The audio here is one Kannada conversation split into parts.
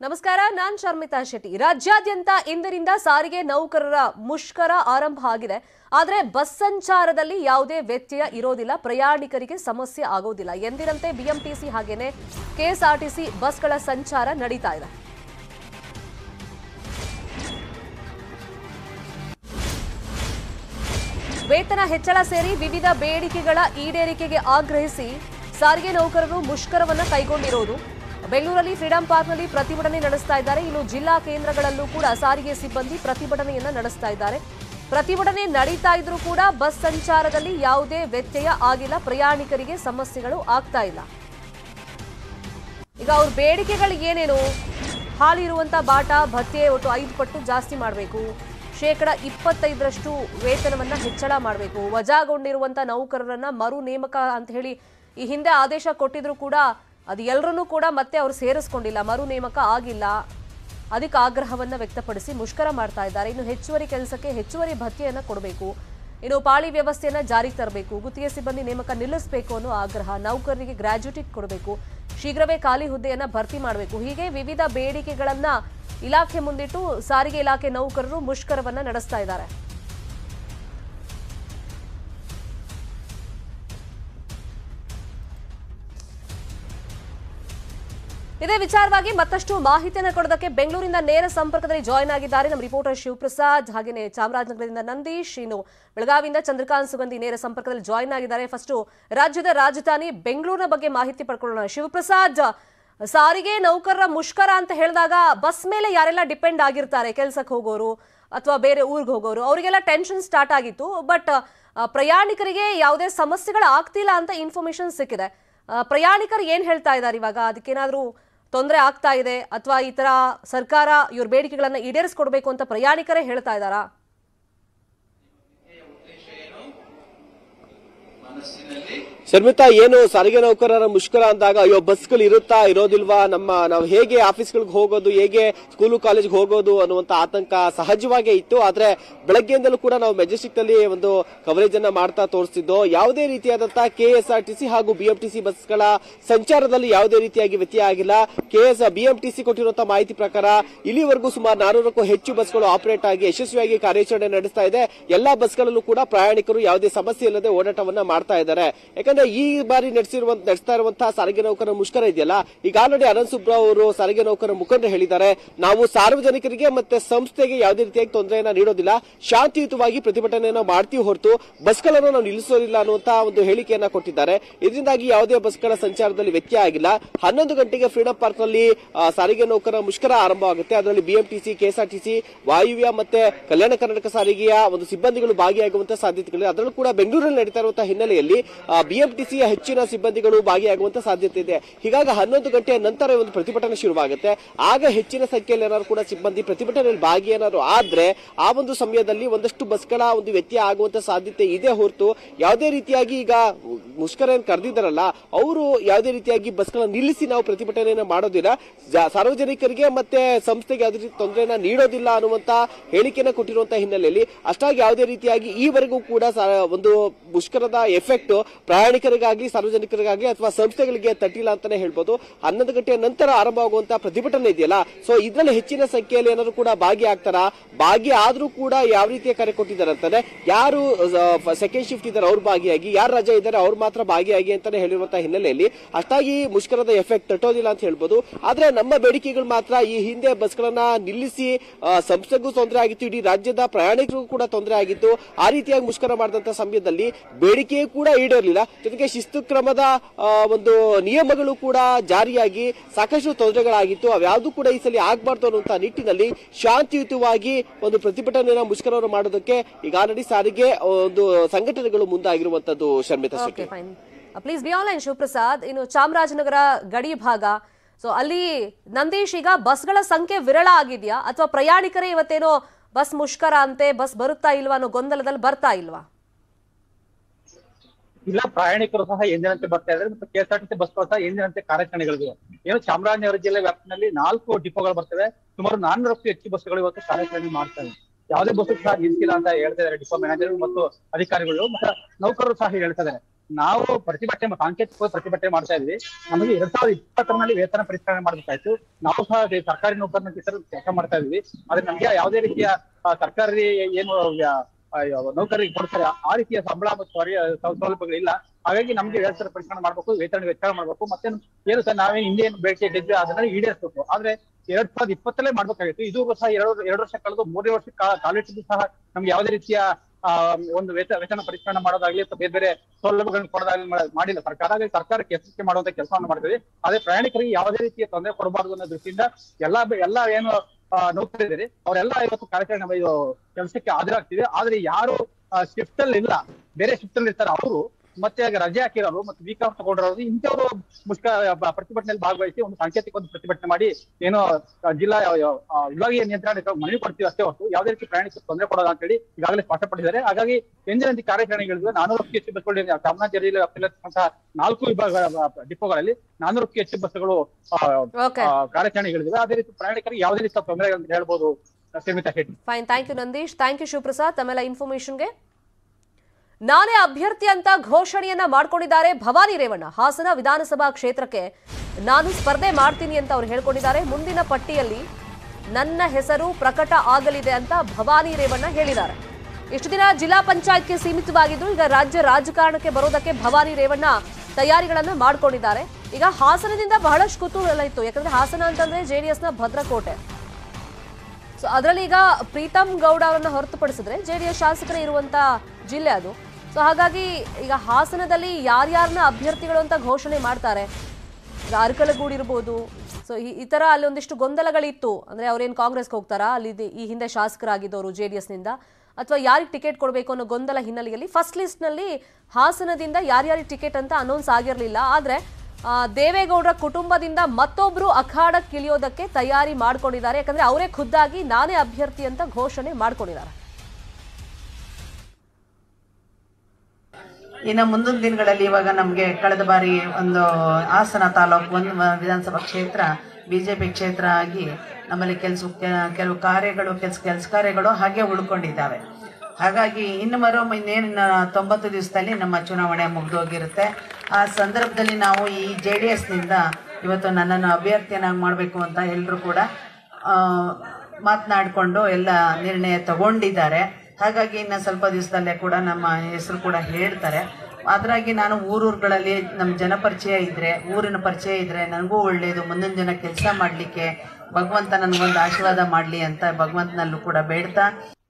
ನಮಸ್ಕಾರ ನಾನ್ ಶರ್ಮಿತಾ ಶೆಟ್ಟಿ ರಾಜ್ಯಾದ್ಯಂತ ಇಂದಿನಿಂದ ಸಾರಿಗೆ ನೌಕರರ ಮುಷ್ಕರ ಆರಂಭ ಆಗಿದೆ ಆದರೆ ಬಸ್ ಸಂಚಾರದಲ್ಲಿ ಯಾವುದೇ ವ್ಯತ್ಯಯ ಇರೋದಿಲ್ಲ ಪ್ರಯಾಣಿಕರಿಗೆ ಸಮಸ್ಯೆ ಆಗೋದಿಲ್ಲ ಎಂದಿನಂತೆ ಬಿಎಂಟಿಸಿ ಹಾಗೇನೆ ಕೆಎಸ್ಆರ್ಟಿಸಿ ಬಸ್ಗಳ ಸಂಚಾರ ನಡೀತಾ ಇದೆ ವೇತನ ಹೆಚ್ಚಳ ಸೇರಿ ವಿವಿಧ ಬೇಡಿಕೆಗಳ ಈಡೇರಿಕೆಗೆ ಆಗ್ರಹಿಸಿ ಸಾರಿಗೆ ನೌಕರರು ಮುಷ್ಕರವನ್ನ ಕೈಗೊಂಡಿರೋದು ಬೆಂಗಳೂರಲ್ಲಿ ಫ್ರೀಡಂ ಪಾರ್ಕ್ನಲ್ಲಿ ಪ್ರತಿಭಟನೆ ನಡೆಸ್ತಾ ಇದ್ದಾರೆ ಇನ್ನು ಜಿಲ್ಲಾ ಕೇಂದ್ರಗಳಲ್ಲೂ ಕೂಡ ಸಾರಿಗೆ ಸಿಬ್ಬಂದಿ ಪ್ರತಿಭಟನೆಯನ್ನ ನಡೆಸ್ತಾ ಇದ್ದಾರೆ ಪ್ರತಿಭಟನೆ ನಡೀತಾ ಇದ್ರೂ ಕೂಡ ಬಸ್ ಸಂಚಾರದಲ್ಲಿ ಯಾವುದೇ ವ್ಯತ್ಯಯ ಆಗಿಲ್ಲ ಪ್ರಯಾಣಿಕರಿಗೆ ಸಮಸ್ಯೆಗಳು ಆಗ್ತಾ ಇಲ್ಲ ಈಗ ಅವ್ರ ಬೇಡಿಕೆಗಳು ಏನೇನು ಹಾಲಿರುವಂತ ಬಾಟ ಭತ್ಯೆ ಒಟ್ಟು ಐದು ಪಟ್ಟು ಜಾಸ್ತಿ ಮಾಡಬೇಕು ಶೇಕಡ ಇಪ್ಪತ್ತೈದರಷ್ಟು ವೇತನವನ್ನ ಹೆಚ್ಚಳ ಮಾಡಬೇಕು ವಜಾಗೊಂಡಿರುವಂತ ನೌಕರರನ್ನ ಮರು ನೇಮಕ ಅಂತ ಹೇಳಿ ಈ ಹಿಂದೆ ಆದೇಶ ಕೊಟ್ಟಿದ್ರು ಕೂಡ ಅದು ಎಲ್ಲರನ್ನೂ ಕೂಡ ಮತ್ತೆ ಅವರು ಸೇರಿಸ್ಕೊಂಡಿಲ್ಲ ಮರು ನೇಮಕ ಆಗಿಲ್ಲ ಅದಕ್ಕೆ ಆಗ್ರಹವನ್ನ ವ್ಯಕ್ತಪಡಿಸಿ ಮುಷ್ಕರ ಮಾಡ್ತಾ ಇದ್ದಾರೆ ಇನ್ನು ಹೆಚ್ಚುವರಿ ಕೆಲಸಕ್ಕೆ ಹೆಚ್ಚುವರಿ ಭತ್ಯೆಯನ್ನ ಕೊಡಬೇಕು ಇನ್ನು ಪಾಳಿ ವ್ಯವಸ್ಥೆಯನ್ನ ಜಾರಿಗೆ ತರಬೇಕು ಗುತ್ತಿಗೆ ಸಿಬ್ಬಂದಿ ನೇಮಕ ನಿಲ್ಲಿಸಬೇಕು ಅನ್ನೋ ಆಗ್ರಹ ನೌಕರರಿಗೆ ಗ್ರಾಜ್ಯುಟಿ ಕೊಡಬೇಕು ಶೀಘ್ರವೇ ಖಾಲಿ ಹುದ್ದೆಯನ್ನ ಭರ್ತಿ ಮಾಡಬೇಕು ಹೀಗೆ ವಿವಿಧ ಬೇಡಿಕೆಗಳನ್ನ ಇಲಾಖೆ ಮುಂದಿಟ್ಟು ಸಾರಿಗೆ ಇಲಾಖೆ ನೌಕರರು ಮುಷ್ಕರವನ್ನ ನಡೆಸ್ತಾ ಇದ್ದಾರೆ ಇದೇ ವಿಚಾರವಾಗಿ ಮತ್ತಷ್ಟು ಮಾಹಿತಿಯನ್ನು ಕೊಡೋದಕ್ಕೆ ಬೆಂಗಳೂರಿನ ನೇರ ಸಂಪರ್ಕದಲ್ಲಿ ಜಾಯ್ನ್ ಆಗಿದ್ದಾರೆ ನಮ್ಮ ರಿಪೋರ್ಟರ್ ಶಿವಪ್ರಸಾದ್ ಹಾಗೆಯೇ ಚಾಮರಾಜನಗರದಿಂದ ನಂದೀಶ್ ಇನ್ನು ಬೆಳಗಾವಿಯಿಂದ ಚಂದ್ರಕಾಂತ್ ಸುಗಂಧಿ ನೇರ ಸಂಪರ್ಕದಲ್ಲಿ ಜಾಯ್ನ್ ಆಗಿದ್ದಾರೆ ಫಸ್ಟ್ ರಾಜ್ಯದ ರಾಜಧಾನಿ ಬೆಂಗಳೂರಿನ ಬಗ್ಗೆ ಮಾಹಿತಿ ಪಡ್ಕೊಳ್ಳೋಣ ಶಿವಪ್ರಸಾದ್ ಸಾರಿಗೆ ನೌಕರರ ಮುಷ್ಕರ ಅಂತ ಹೇಳಿದಾಗ ಬಸ್ ಮೇಲೆ ಯಾರೆಲ್ಲ ಡಿಪೆಂಡ್ ಆಗಿರ್ತಾರೆ ಕೆಲ್ಸಕ್ಕೆ ಹೋಗೋರು ಅಥವಾ ಬೇರೆ ಊರಿಗೆ ಹೋಗೋರು ಅವರಿಗೆಲ್ಲ ಟೆನ್ಷನ್ ಸ್ಟಾರ್ಟ್ ಆಗಿತ್ತು ಬಟ್ ಪ್ರಯಾಣಿಕರಿಗೆ ಯಾವುದೇ ಸಮಸ್ಯೆಗಳು ಆಗ್ತಿಲ್ಲ ಅಂತ ಇನ್ಫಾರ್ಮೇಶನ್ ಸಿಕ್ಕಿದೆ ಆ, ಪ್ರಯಾಣಿಕರು ಏನ್ ಹೇಳ್ತಾ ಇದ್ದಾರೆ ಇವಾಗ ಅದಕ್ಕೇನಾದ್ರೂ ತೊಂದರೆ ಆಗ್ತಾ ಇದೆ ಅಥವಾ ಈ ತರ ಸರ್ಕಾರ ಇವ್ರ ಬೇಡಿಕೆಗಳನ್ನ ಈಡೇರಿಸ್ಕೊಡ್ಬೇಕು ಅಂತ ಪ್ರಯಾಣಿಕರೇ ಹೇಳ್ತಾ ಇದ್ದಾರಾ ಶರ್ಮಿತಾ ಏನು ಸಾರಿಗೆ ನೌಕರರ ಮುಷ್ಕರ ಅಂದಾಗ ಅಯ್ಯೋ ಬಸ್ಗಳು ಇರುತ್ತಾ ಇರೋದಿಲ್ವಾ ನಮ್ಮ ನಾವು ಹೇಗೆ ಆಫೀಸ್ಗಳಿಗೆ ಹೋಗೋದು ಹೇಗೆ ಸ್ಕೂಲು ಕಾಲೇಜ್ಗೆ ಹೋಗೋದು ಅನ್ನುವಂತ ಆತಂಕ ಸಹಜವಾಗೇ ಇತ್ತು ಆದ್ರೆ ಬೆಳಗ್ಗೆಯಿಂದಲೂ ಕೂಡ ನಾವು ಮೆಜೆಸ್ಟಿಕ್ ನಲ್ಲಿ ಒಂದು ಕವರೇಜ್ ಅನ್ನ ಮಾಡ್ತಾ ತೋರಿಸ್ತಿದ್ದೋ ಯಾವುದೇ ರೀತಿಯಾದಂತಹ ಕೆಎಸ್ಆರ್ಟಿಸಿ ಹಾಗೂ ಬಿಎಂಟಿಸಿ ಬಸ್ಗಳ ಸಂಚಾರದಲ್ಲಿ ಯಾವುದೇ ರೀತಿಯಾಗಿ ವ್ಯತ್ಯಯ ಆಗಿಲ್ಲ ಕೆಎಸ್ ಬಿಎಂಟಿಸಿ ಕೊಟ್ಟಿರುವಂತಹ ಮಾಹಿತಿ ಪ್ರಕಾರ ಇಲ್ಲಿವರೆಗೂ ಸುಮಾರು ನಾನೂರಕ್ಕೂ ಹೆಚ್ಚು ಬಸ್ಗಳು ಆಪರೇಟ್ ಆಗಿ ಯಶಸ್ವಿಯಾಗಿ ಕಾರ್ಯಾಚರಣೆ ನಡೆಸ್ತಾ ಇದೆ ಎಲ್ಲಾ ಬಸ್ಗಳಲ್ಲೂ ಕೂಡ ಪ್ರಯಾಣಿಕರು ಯಾವುದೇ ಸಮಸ್ಯೆ ಇಲ್ಲದೆ ಓಡಾಟವನ್ನ ಮಾಡ್ತಾ ಇದ್ದಾರೆ ಯಾಕಂದ್ರೆ ಈ ಬಾರಿ ನಡೆಸಿರುವಂತ ನಡೆಸ್ತಾ ಇರುವಂತಹ ಸಾರಿಗೆ ನೌಕರರ ಮುಷ್ಕರ ಇದೆಯಲ್ಲ ಈಗ ಆಲ್ರೆಡಿ ಅನಂತ್ ಸುಬ್ರಾವ್ ಅವರು ಸಾರಿಗೆ ನೌಕರರ ಮುಖಂಡರು ಹೇಳಿದ್ದಾರೆ ನಾವು ಸಾರ್ವಜನಿಕರಿಗೆ ಮತ್ತೆ ಸಂಸ್ಥೆಗೆ ಯಾವುದೇ ರೀತಿಯಾಗಿ ತೊಂದರೆಯನ್ನ ನೀಡೋದಿಲ್ಲ ಶಾಂತಿಯುತವಾಗಿ ಪ್ರತಿಭಟನೆಯನ್ನ ಮಾಡ್ತೀವಿ ಹೊರತು ಬಸ್ಗಳನ್ನು ನಾವು ನಿಲ್ಲಿಸೋದಿಲ್ಲ ಅನ್ನುವಂತಹ ಒಂದು ಹೇಳಿಕೆಯನ್ನ ಕೊಟ್ಟಿದ್ದಾರೆ ಇದರಿಂದಾಗಿ ಯಾವುದೇ ಬಸ್ಗಳ ಸಂಚಾರದಲ್ಲಿ ವ್ಯತ್ಯಯ ಆಗಿಲ್ಲ ಹನ್ನೊಂದು ಗಂಟೆಗೆ ಫ್ರೀಡಂ ಪಾರ್ಕ್ ನಲ್ಲಿ ಆ, ಸಾರಿಗೆ ನೌಕರರ ಮುಷ್ಕರ ಆರಂಭವಾಗುತ್ತೆ ಅದರಲ್ಲಿ ಬಿಎಂಟಿಸಿ ಕೆಎಸ್ಆರ್ಟಿಸಿ ವಾಯುವ್ಯ ಮತ್ತೆ ಕಲ್ಯಾಣ ಕರ್ನಾಟಕ ಸಾರಿಗೆಯ ಒಂದು ಸಿಬ್ಬಂದಿಗಳು ಭಾಗಿಯಾಗುವಂತಹ ಸಾಧ್ಯತೆಗಳಿದೆ ಅದರಲ್ಲೂ ಕೂಡ ಬೆಂಗಳೂರಲ್ಲಿ ನಡೀತಾ ಇರುವಂತಹ ಹಿನ್ನೆಲೆಯಲ್ಲಿ ಬಿಎಂಟಿಸಿಯ ಹೆಚ್ಚಿನ ಸಿಬ್ಬಂದಿಗಳು ಭಾಗಿಯಾಗುವಂತಹ ಸಾಧ್ಯತೆ ಇದೆ ಹೀಗಾಗಿ ಹನ್ನೊಂದು ಗಂಟೆಯ ನಂತರ ಈ ಒಂದು ಪ್ರತಿಭಟನೆ ಶುರುವಾಗುತ್ತೆ ಆಗ ಹೆಚ್ಚಿನ ಸಂಖ್ಯೆಯಲ್ಲಿ ಏನಾದ್ರು ಕೂಡ ಸಿಬ್ಬಂದಿ ಪ್ರತಿಭಟನೆಯಲ್ಲಿ ಭಾಗಿ ಏನಾದ್ರು ಆದ್ರೆ ಆ ಒಂದು ಸಮಯದಲ್ಲಿ ಒಂದಷ್ಟು ಬಸ್ಗಳ ಒಂದು ವ್ಯತ್ಯಯ ಆಗುವಂತ ಸಾಧ್ಯತೆ ಇದೆ ಹೊರತು ಯಾವುದೇ ರೀತಿಯಾಗಿ ಈಗ ಮುಷ್ಕರ ಏನ್ ಕರೆದಿದ್ದಾರಲ್ಲ ಅವರು ಯಾವುದೇ ರೀತಿಯಾಗಿ ಬಸ್ಗಳನ್ನ ನಿಲ್ಲಿಸಿ ನಾವು ಪ್ರತಿಭಟನೆಯನ್ನ ಮಾಡೋದಿಲ್ಲ ಜ- ಸಾರ್ವಜನಿಕರಿಗೆ ಮತ್ತೆ ಸಂಸ್ಥೆಗೆ ಯಾವುದೇ ರೀತಿ ತೊಂದರೆಯನ್ನ ನೀಡೋದಿಲ್ಲ ಅನ್ನುವಂತ ಹೇಳಿಕೆಯನ್ನ ಕೊಟ್ಟಿರುವಂತಹ ಹಿನ್ನೆಲೆಯಲ್ಲಿ ಅಷ್ಟಾಗಿ ಯಾವುದೇ ರೀತಿಯಾಗಿ ಈವರೆಗೂ ಕೂಡ ಸಾ- ಒಂದು ಮುಷ್ಕರದ ಎಫೆಕ್ಟ್ ಪ್ರಯಾಣಿಕರಿಗಾಗ್ಲಿ ಸಾರ್ವಜನಿಕರಿಗಾಗ್ಲಿ ಅಥವಾ ಸಂಸ್ಥೆಗಳಿಗೆ ತಟ್ಟಿಲ್ಲ ಅಂತಾನೆ ಹೇಳ್ಬೋದು ಹನ್ನೊಂದು ಗಂಟೆಯ ನಂತರ ಆರಂಭವಾಗುವಂತಹ ಪ್ರತಿಭಟನೆ ಇದೆಯಲ್ಲ ಸೊ ಇದ್ರಲ್ಲಿ ಹೆಚ್ಚಿನ ಸಂಖ್ಯೆಯಲ್ಲಿ ಏನಾದ್ರು ಕೂಡ ಭಾಗಿಯಾಗ್ತಾರ ಭಾಗಿ ಆದ್ರೂ ಕೂಡ ಯಾವ ರೀತಿಯ ಕರೆ ಕೊಟ್ಟಿದ್ದಾರೆ ಅಂತಾನೆ ಯಾರು ಸೆಕೆಂಡ್ ಶಿಫ್ಟ್ ಇದ್ದಾರೆ ಅವ್ರು ಭಾಗಿಯಾಗಿ ಯಾರು ರಜೆ ಇದ್ದಾರೆ ಅವ್ರು ಮಾತ್ರ ಭಾಗಿಯಾಗಿ ಅಂತಾನೆ ಹೇಳಿರುವಂತಹ ಹಿನ್ನೆಲೆಯಲ್ಲಿ ಅಷ್ಟಾಗಿ ಮುಷ್ಕರದ ಎಫೆಕ್ಟ್ ತಟ್ಟೋದಿಲ್ಲ ಅಂತ ಹೇಳ್ಬೋದು ಆದ್ರೆ ನಮ್ಮ ಬೇಡಿಕೆಗಳು ಮಾತ್ರ ಈ ಹಿಂದೆ ಬಸ್ಗಳನ್ನ ನಿಲ್ಲಿಸಿ ಆ, ಸಂಸ್ಥೆಗೂ ತೊಂದರೆ ಆಗಿತ್ತು ಇಡೀ ರಾಜ್ಯದ ಪ್ರಯಾಣಿಕರಿಗೂ ಕೂಡ ತೊಂದರೆ ಆಗಿತ್ತು ಆ ರೀತಿಯಾಗಿ ಮುಷ್ಕರ ಮಾಡಿದಂತ ಸಮಯದಲ್ಲಿ ಬೇಡಿಕೆ ಕೂಡ ಈಡೇರಲಿಲ್ಲ ಜೊತೆಗೆ ಶಿಸ್ತು ಕ್ರಮದ ಆ, ಒಂದು ನಿಯಮಗಳು ಕೂಡ ಜಾರಿಯಾಗಿ ಸಾಕಷ್ಟು ತೊಂದರೆಗಳಾಗಿತ್ತು ಅವ್ಯಾವುದು ಕೂಡ ಈ ಸಲ ಆಗ್ಬಾರ್ದು ಅನ್ನುವಂತ ನಿಟ್ಟಿನಲ್ಲಿ ಶಾಂತಿಯುತವಾಗಿ ಒಂದು ಪ್ರತಿಭಟನೆಯನ್ನ ಮುಷ್ಕರವನ್ನು ಮಾಡೋದಕ್ಕೆ ಈಗ ಆಲ್ರೆಡಿ ಸಾರಿಗೆ ಒಂದು ಸಂಘಟನೆಗಳು ಮುಂದಾಗಿರುವಂತದ್ದು Sharmitha okay Shetty fine please be online Shivaprasad ಇನ್ನು ಚಾಮರಾಜನಗರ ಗಡಿ ಭಾಗ ಸೊ ಅಲ್ಲಿ ನಂದೀಶ್ ಈಗ ಬಸ್ಗಳ ಸಂಖ್ಯೆ ವಿರಳ ಆಗಿದೆಯಾ ಅಥವಾ ಪ್ರಯಾಣಿಕರೇ ಇವತ್ತೇನೋ ಬಸ್ ಮುಷ್ಕರ ಅಂತೆ ಬಸ್ ಬರುತ್ತಾ ಇಲ್ವಾ ಅನ್ನೋ ಗೊಂದಲದಲ್ಲಿ ಬರ್ತಾ ಇಲ್ವಾ ಇಲ್ಲ ಪ್ರಯಾಣಿಕರು ಸಹ ಎಂದಿನಂತೆ ಬರ್ತಾ ಇದ್ದಾರೆ ಮತ್ತು ಕೆಎಸ್ಆರ್ಟಿಸಿ ಬಸ್ಗಳು ಸಹ ಎಂದಿನಂತೆ ಕಾರ್ಯಾಚರಣೆಗಳಿವೆ ಏನು ಚಾಮರಾಜನಗರ ಜಿಲ್ಲೆ ವ್ಯಾಪ್ತಿನಲ್ಲಿ ನಾಲ್ಕು ಡಿಪೋಗಳು ಬರ್ತವೆ ಸುಮಾರು ನಾನ್ನೂರಕ್ಕೂ ಹೆಚ್ಚು ಬಸ್ಗಳು ಇವತ್ತು ಕಾರ್ಯಾಚರಣೆ ಮಾಡ್ತವೆ ಯಾವುದೇ ಬಸ್ ಸಹ ನಿಲ್ಸಿಲ್ಲ ಅಂತ ಹೇಳ್ತಾ ಇದ್ದಾರೆ ಡಿಪೋ ಮ್ಯಾನೇಜರ್ ಮತ್ತು ಅಧಿಕಾರಿಗಳು ಮತ್ತು ನೌಕರರು ಸಹ ಹೇಳ್ತಾ ಇದ್ದಾರೆ ನಾವು ಪ್ರತಿಭಟನೆ ಸಾಂಕೇತಿಕ ಪ್ರತಿಭಟನೆ ಮಾಡ್ತಾ ಇದ್ವಿ ನಮಗೆ ಎರಡ್ ಸಾವಿರದ ಇಪ್ಪತ್ತರಲ್ಲಿ ವೇತನ ಪರಿಷ್ಕರಣೆ ಮಾಡ್ಬೇಕಾಯ್ತು ನಾವು ಸಹ ಅದೇ ಸರ್ಕಾರಿ ನೌಕರನ ಕೆಲಸ ಮಾಡ್ತಾ ಇದ್ವಿ ಆದ್ರೆ ನಮ್ಗೆ ಯಾವುದೇ ರೀತಿಯ ಆ, ಸರ್ಕಾರಿ ಏನು ಆ, ಆ, ನೌಕರರಿಗೆ ಕೊಡ್ತಾರೆ ಆ ರೀತಿಯ ಸಂಬಳ ಮತ್ತು ಹೊರೆಯ ಸೌ- ಸೌಲಭ್ಯಗಳಿಲ್ಲ ಹಾಗಾಗಿ ನಮ್ಗೆ ವೇತನ ಪರಿಷ್ಕರಣೆ ಮಾಡ್ಬೇಕು ವೇತನ ವೆಚ್ಚ ಮಾಡ್ಬೇಕು ಮತ್ತೆ ಏನು ಸಹ ನಾವೇ ಹಿಂದೆ ಏನು ಬೇಡಿಕೆ ಇಟ್ಟಿದ್ವಿ ಅದನ್ನ ಈಡೇರಿಸಬೇಕು ಆದ್ರೆ ಎರಡ್ ಸಾವಿರದ ಇಪ್ಪತ್ತಲ್ಲೇ ಮಾಡ್ಬೇಕಾಗಿತ್ತು ಇದು ಸಹ ಎರಡು ಎರಡು ವರ್ಷ ಕಳೆದು ಮೂರನೇ ವರ್ಷ ಕಾಲಿಟ್ಟಿದ್ದು ಸಹ ನಮ್ಗೆ ಯಾವುದೇ ರೀತಿಯ ಆ ಒಂದು ವೇತ ವೇತನ ಪರಿಷ್ಕರಣೆ ಮಾಡೋದಾಗ್ಲಿ ಅಥವಾ ಬೇರೆ ಬೇರೆ ಸೌಲಭ್ಯಗಳನ್ನು ಕೊಡೋದಾಗ್ಲಿ ಮಾಡ- ಮಾಡಿಲ್ಲ ಸರ್ಕಾರ ಹಾಗಾಗಿ ಸರ್ಕಾರಕ್ಕೆ ಎಚ್ಚರಿಕೆ ಮಾಡುವಂತ ಕೆಲಸವನ್ನು ಮಾಡ್ತೀವಿ ಅದೇ ಪ್ರಯಾಣಿಕರಿಗೆ ಯಾವುದೇ ರೀತಿಯ ತೊಂದರೆ ಕೊಡಬಾರದು ಅನ್ನೋ ದೃಷ್ಟಿಯಿಂದ ಎಲ್ಲಾ ಬೆ- ಎಲ್ಲಾ ಏನು ಆ, ನೌಕರರಿದ್ದಾರೆ ಅವರೆಲ್ಲ ಇವತ್ತು ಕಾರ್ಯಾಚರಣೆ ಇದು ಕೆಲಸಕ್ಕೆ ಹಾಜರಾಗ್ತಿದೆ ಆದ್ರೆ ಯಾರು ಶಿಫ್ಟ್ ಅಲ್ಲಿ ಇಲ್ಲ ಬೇರೆ ಶಿಫ್ಟ್ ಅಲ್ಲಿ ಇರ್ತಾರೆ ಅವರು ಮತ್ತೆ ಆಗ ರಜೆ ಹಾಕಿರೋರು ಮತ್ತೆ ವೀಕ್ ಆಫ್ ತಗೊಂಡಿರೋರು ಇಂಥವ್ರು ಮುಷ್ಕ ಬ- ಪ್ರತಿಭಟನೆಯಲ್ಲಿ ಭಾಗವಹಿಸಿ ಒಂದು ಸಾಂಕೇತಿಕ ಒಂದು ಪ್ರತಿಭಟನೆ ಮಾಡಿ ಏನೋ ಆ, ಜಿಲ್ಲಾ ಆ, ವಿಭಾಗೀಯ ನಿಯಂತ್ರಣ ಮನವಿ ಕೊಡ್ತೀವಿ ಅಷ್ಟೇ ಹೊರತು ಯಾವುದೇ ರೀತಿ ಪ್ರಯಾಣಿಕರಿಗೆ ತೊಂದರೆ ಕೊಡೋದು ಅಂತ ಹೇಳಿ ಈಗಾಗಲೇ ಸ್ಪಷ್ಟಪಡಿಸಿದ್ದಾರೆ ಹಾಗಾಗಿ ಎಂದಿನಂತೆ ಕಾರ್ಯಾಚರಣೆಗಳಿವೆ ನಾನೂರಕ್ಕೂ ಹೆಚ್ಚು ಬಸ್ಗಳು ಚಾಮರಾಜನಗರ ಜಿಲ್ಲೆ ವ್ಯಾಪ್ತಿಯಲ್ಲಿರ್ತಕ್ಕಂತಹ ನಾಲ್ಕು ವಿಭಾಗ ಡಿಪೋಗಳಲ್ಲಿ ನಾನೂರಕ್ಕೂ ಹೆಚ್ಚು ಬಸ್ಗಳು ಆ, ಓಕೆ ಆ, ಕಾರ್ಯಾಚರಣೆಗಳಿವೆ ಅದೇ ರೀತಿ ಪ್ರಯಾಣಿಕರಿಗೆ ಯಾವುದೇ ರೀತಿಯ ತೊಂದರೆ ಅಂತ ಹೇಳ್ಬೋದು Shrimitha Shetty fine thank you Nandish thank you Shivaprasad ತಮ್ಮೆಲ್ಲ ಇನ್ಫಾರ್ಮೇಶನ್ಗೆ ನಾನೇ ಅಭ್ಯರ್ಥಿ ಅಂತ ಘೋಷಣೆಯನ್ನ ಮಾಡ್ಕೊಂಡಿದ್ದಾರೆ ಭವಾನಿ ರೇವಣ್ಣ ಹಾಸನ ವಿಧಾನಸಭಾ ಕ್ಷೇತ್ರಕ್ಕೆ ನಾನು ಸ್ಪರ್ಧೆ ಮಾಡ್ತೀನಿ ಅಂತ ಅವ್ರು ಹೇಳ್ಕೊಂಡಿದ್ದಾರೆ ಮುಂದಿನ ಪಟ್ಟಿಯಲ್ಲಿ ನನ್ನ ಹೆಸರು ಪ್ರಕಟ ಆಗಲಿದೆ ಅಂತ ಭವಾನಿ ರೇವಣ್ಣ ಹೇಳಿದ್ದಾರೆ ಇಷ್ಟು ದಿನ ಜಿಲ್ಲಾ ಪಂಚಾಯತ್ಗೆ ಸೀಮಿತವಾಗಿದ್ದು ಈಗ ರಾಜ್ಯ ರಾಜಕಾರಣಕ್ಕೆ ಬರೋದಕ್ಕೆ ಭವಾನಿ ರೇವಣ್ಣ ತಯಾರಿಗಳನ್ನ ಮಾಡ್ಕೊಂಡಿದ್ದಾರೆ ಈಗ ಹಾಸನದಿಂದ ಬಹಳಷ್ಟು ಕುತೂಹಲ ಇತ್ತು ಯಾಕಂದ್ರೆ ಹಾಸನ ಅಂತಂದ್ರೆ ಜೆಡಿಎಸ್ನ ಭದ್ರಕೋಟೆ ಸೊ ಅದರಲ್ಲಿ ಈಗ ಪ್ರೀತಮ್ ಗೌಡ ಅವರನ್ನ ಹೊರತುಪಡಿಸಿದ್ರೆ ಜೆಡಿಎಸ್ ಶಾಸಕರೇ ಇರುವಂತ ಜಿಲ್ಲೆ ಅದು ಸೊ ಹಾಗಾಗಿ ಈಗ ಹಾಸನದಲ್ಲಿ ಯಾರ್ಯಾರನ್ನ ಅಭ್ಯರ್ಥಿಗಳು ಅಂತ ಘೋಷಣೆ ಮಾಡ್ತಾರೆ ಈಗ ಅರಕಲಗೂಡು ಇರ್ಬೋದು ಸೊ ಈ ತರ ಅಲ್ಲಿ ಒಂದಿಷ್ಟು ಗೊಂದಲಗಳಿತ್ತು ಅಂದ್ರೆ ಅವ್ರೇನು ಕಾಂಗ್ರೆಸ್ಗೆ ಹೋಗ್ತಾರಾ ಅಲ್ಲಿ ಇದ್- ಈ ಹಿಂದೆ ಶಾಸಕರಾಗಿದ್ದವರು ಜೆ ಡಿ ಎಸ್ನಿಂದ ಅಥವಾ ಯಾರಿಗೆ ಟಿಕೆಟ್ ಕೊಡಬೇಕು ಅನ್ನೋ ಗೊಂದಲ ಹಿನ್ನೆಲೆಯಲ್ಲಿ ಫಸ್ಟ್ ಲಿಸ್ಟ್ನಲ್ಲಿ ಹಾಸನದಿಂದ ಯಾರ್ಯಾರಿಗೆ ಟಿಕೆಟ್ ಅಂತ ಅನೌನ್ಸ್ ಆಗಿರಲಿಲ್ಲ ಆದರೆ ದೇವೇಗೌಡರ ಕುಟುಂಬದಿಂದ ಮತ್ತೊಬ್ರು ಅಖಾಡಕ್ಕೆ ಇಳಿಯೋದಕ್ಕೆ ತಯಾರಿ ಮಾಡ್ಕೊಂಡಿದ್ದಾರೆ ಯಾಕಂದ್ರೆ ಅವರೇ ಖುದ್ದಾಗಿ ನಾನೇ ಅಭ್ಯರ್ಥಿ ಅಂತ ಘೋಷಣೆ ಮಾಡ್ಕೊಂಡಿದ್ದಾರೆ ಇನ್ನು ಮುಂದಿನ ದಿನಗಳಲ್ಲಿ ಇವಾಗ ನಮಗೆ ಕಳೆದ ಬಾರಿ ಒಂದು ಹಾಸನ ತಾಲೂಕು ಒಂದು ಮ- ವಿಧಾನಸಭಾ ಕ್ಷೇತ್ರ ಬಿಜೆಪಿ ಕ್ಷೇತ್ರ ಆಗಿ ನಮ್ಮಲ್ಲಿ ಕೆಲಸ ಕೆಲವು ಕಾರ್ಯಗಳು ಕೆಲಸ ಕೆಲಸ ಕಾರ್ಯಗಳು ಹಾಗೆ ಉಳ್ಕೊಂಡಿದ್ದಾವೆ ಹಾಗಾಗಿ ಇನ್ನು ಮರೋ ಇನ್ನೇನು ತೊಂಬತ್ತು ದಿವಸದಲ್ಲಿ ನಮ್ಮ ಚುನಾವಣೆ ಮುಗಿದೋಗಿರುತ್ತೆ ಆ ಸಂದರ್ಭದಲ್ಲಿ ನಾವು ಈ ಜೆ ಡಿ ಎಸ್ನಿಂದ ಇವತ್ತು ನನ್ನನ್ನು ಅಭ್ಯರ್ಥಿಯನ್ನಾಗಿ ಮಾಡಬೇಕು ಅಂತ ಎಲ್ಲರೂ ಕೂಡ ಆ, ಮಾತನಾಡಿಕೊಂಡು ಎಲ್ಲ ನಿರ್ಣಯ ತಗೊಂಡಿದ್ದಾರೆ ಹಾಗಾಗಿ ಇನ್ನು ಸ್ವಲ್ಪ ದಿವಸದಲ್ಲೇ ಕೂಡ ನಮ್ಮ ಹೆಸರು ಕೂಡ ಹೇಳ್ತಾರೆ ಅದ್ರಾಗಿ ನಾನು ಊರೂರುಗಳಲ್ಲಿ ನಮ್ಮ ಜನಪರಿಚಯ ಇದ್ದರೆ ಊರಿನ ಪರಿಚಯ ಇದ್ದರೆ ನನಗೂ ಒಳ್ಳೆಯದು ಮುಂದಿನ ಜನ ಕೆಲಸ ಮಾಡಲಿಕ್ಕೆ ಭಗವಂತ ನನಗೊಂದು ಆಶೀರ್ವಾದ ಮಾಡಲಿ ಅಂತ ಭಗವಂತನಲ್ಲೂ ಕೂಡ ಬೇಡ್ತಾ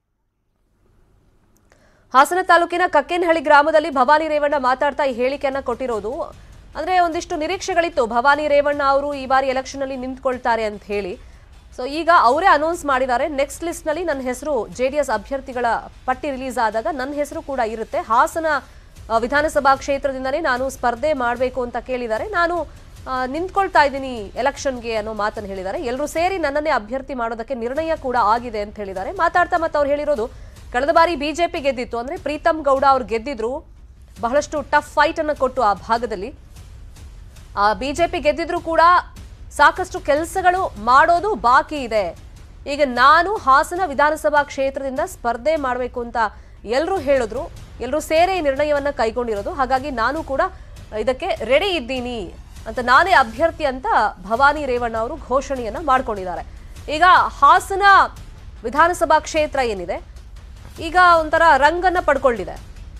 ಹಾಸನ ತಾಲೂಕಿನ ಕಕ್ಕೇನಹಳ್ಳಿ ಗ್ರಾಮದಲ್ಲಿ ಭವಾನಿ ರೇವಣ್ಣ ಮಾತಾಡ್ತಾ ಈ ಹೇಳಿಕೆಯನ್ನ ಕೊಟ್ಟಿರೋದು ಅಂದ್ರೆ ಒಂದಿಷ್ಟು ನಿರೀಕ್ಷೆಗಳಿತ್ತು ಭವಾನಿ ರೇವಣ್ಣ ಅವರು ಈ ಬಾರಿ ಎಲೆಕ್ಷನ್ ಅಲ್ಲಿ ನಿಂತ್ಕೊಳ್ತಾರೆ ಅಂತ ಹೇಳಿ ಸೊ ಈಗ ಅವರೇ ಅನೌನ್ಸ್ ಮಾಡಿದ್ದಾರೆ ನೆಕ್ಸ್ಟ್ ಲಿಸ್ಟ್ ನಲ್ಲಿ ನನ್ನ ಹೆಸರು ಜೆ ಡಿ ಎಸ್ ಅಭ್ಯರ್ಥಿಗಳ ಪಟ್ಟಿ ರಿಲೀಸ್ ಆದಾಗ ನನ್ನ ಹೆಸರು ಕೂಡ ಇರುತ್ತೆ ಹಾಸನ ಆ, ವಿಧಾನಸಭಾ ಕ್ಷೇತ್ರದಿಂದನೇ ನಾನು ಸ್ಪರ್ಧೆ ಮಾಡಬೇಕು ಅಂತ ಕೇಳಿದ್ದಾರೆ ನಾನು ಆ, ನಿಂತ್ಕೊಳ್ತಾ ಇದ್ದೀನಿ ಎಲೆಕ್ಷನ್ಗೆ ಅನ್ನೋ ಮಾತನ್ನು ಹೇಳಿದ್ದಾರೆ ಎಲ್ಲರೂ ಸೇರಿ ನನ್ನನ್ನೇ ಅಭ್ಯರ್ಥಿ ಮಾಡೋದಕ್ಕೆ ನಿರ್ಣಯ ಕೂಡ ಆಗಿದೆ ಅಂತ ಹೇಳಿದ್ದಾರೆ ಮಾತಾಡ್ತಾ ಮತ್ತೆ ಅವ್ರು ಹೇಳಿರೋದು ಕಳೆದ ಬಾರಿ ಬಿಜೆಪಿ ಗೆದ್ದಿತ್ತು ಅಂದ್ರೆ ಪ್ರೀತಮ್ ಗೌಡ ಅವ್ರು ಗೆದ್ದಿದ್ರು ಬಹಳಷ್ಟು ಟಫ್ ಫೈಟ್ ಅನ್ನು ಕೊಟ್ಟು ಆ ಭಾಗದಲ್ಲಿ ಆ ಬಿಜೆಪಿ ಗೆದ್ದಿದ್ರು ಕೂಡ ಸಾಕಷ್ಟು ಕೆಲಸಗಳು ಮಾಡೋದು ಬಾಕಿ ಇದೆ ಈಗ ನಾನು ಹಾಸನ ವಿಧಾನಸಭಾ ಕ್ಷೇತ್ರದಿಂದ ಸ್ಪರ್ಧೆ ಮಾಡಬೇಕು ಅಂತ ಎಲ್ಲರೂ ಹೇಳಿದ್ರು ಎಲ್ಲರೂ ಸೇರಿ ಈ ನಿರ್ಣಯವನ್ನ ಕೈಗೊಂಡಿರೋದು ಹಾಗಾಗಿ ನಾನು ಕೂಡ ಇದಕ್ಕೆ ರೆಡಿ ಇದ್ದೀನಿ ಅಂತ ನಾನೇ ಅಭ್ಯರ್ಥಿ ಅಂತ ಭವಾನಿ ರೇವಣ್ಣ ಅವರು ಘೋಷಣೆಯನ್ನ ಮಾಡ್ಕೊಂಡಿದ್ದಾರೆ ಈಗ ಹಾಸನ ವಿಧಾನಸಭಾ ಕ್ಷೇತ್ರ ಏನಿದೆ ಈಗ ಒಂಥರ ರಂಗನ್ನ ಪಡ್ಕೊಂಡಿದೆ